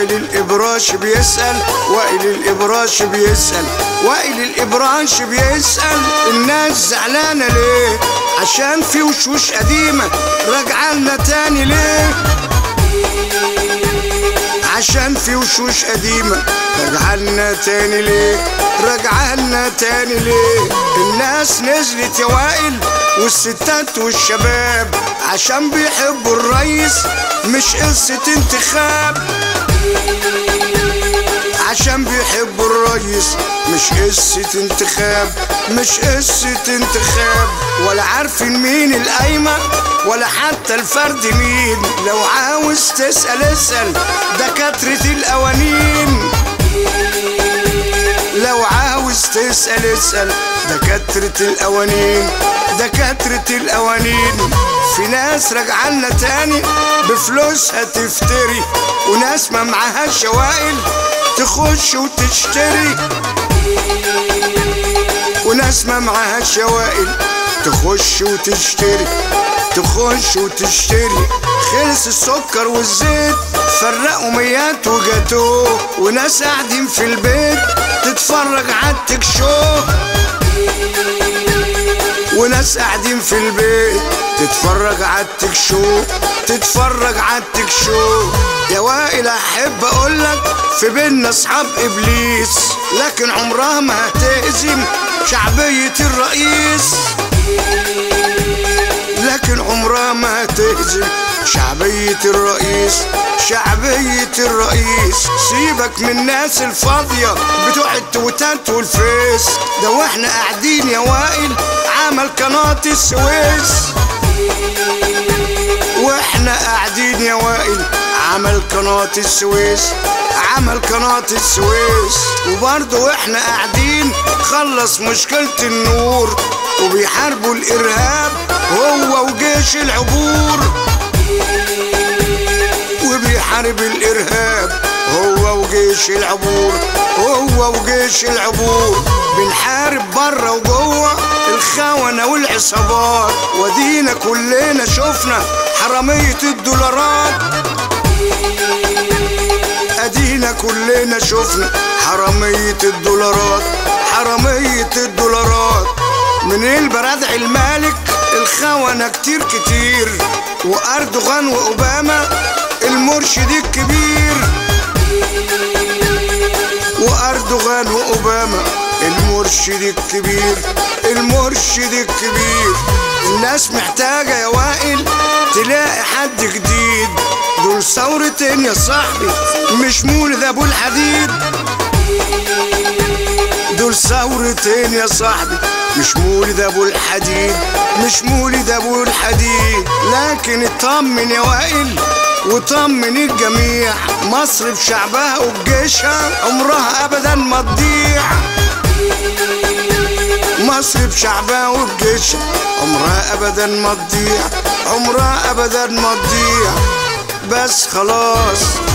وائل الابراش بيسأل وائل الابراش بيسأل وائل الابراش بيسأل الناس زعلانة ليه عشان في وشوش قديمة راجعة لنا تاني ليه عشان في وشوش قديمة راجعة لنا تاني ليه راجعة لنا تاني ليه الناس نزلت يا وائل والستات والشباب عشان بيحبوا الريس مش قصة انتخاب عشان بيحبوا الريس مش قصة انتخاب مش قصة انتخاب ولا عارفين مين القايمة ولا حتى الفرد مين لو عاوز تسأل اسأل دكاترة القوانين لو عاوز تسأل اسأل دكاترة القوانين دكاترة القوانين في ناس راجعالنا تاني بفلوسها تفتري وناس ما معهاش شوائل تخش وتشتري وناس ما معهاش شوائل تخش وتشتري تخش وتشتري خلص السكر والزيت فرقوا ميات وجاتوه وناس قاعدين في البيت تتفرج عالتك شو وناس قاعدين في البيت تتفرج عالتك شو تتفرج عالتك شو يا وائل احب اقولك في بينا اصحاب ابليس لكن عمرها ما هتهزم شعبية الرئيس لكن عمرها ما هتهزم شعبية الرئيس شعبية الرئيس سيبك من الناس الفاضية بتوع التويتات والفيس ده واحنا قاعدين يا وائل عمل قناة السويس واحنا قاعدين يا وائل عمل قناة السويس عمل قناة السويس وبرضه واحنا قاعدين خلص مشكلة النور وبيحاربوا الإرهاب هو وجيش العبور وبيحارب الإرهاب هو وجيش العبور هو وجيش العبور بنحارب بره وجوه الخونة والعصابات ودينا كلنا شفنا حرامية الدولارات ادينا كلنا شفنا حرامية الدولارات حرامية الدولارات من البرادع المالك الخونة كتير كتير واردوغان واوباما المرشد الكبير واردوغان واوباما المرشد الكبير المرشد الكبير الناس محتاجة يا وائل تلاقي حد جديد دول ثورتين يا صاحبي مش مولد ابو الحديد دول ثورتين يا صاحبي مش مولد ابو الحديد مش مولد ابو الحديد لكن اطمن يا وائل وطمن الجميع مصر بشعبها وبجيشها عمرها ابدا ما تضيع مصر بشعبها وبجيشها عمرها ابدا ما تضيع عمرها ابدا ما تضيع بس خلاص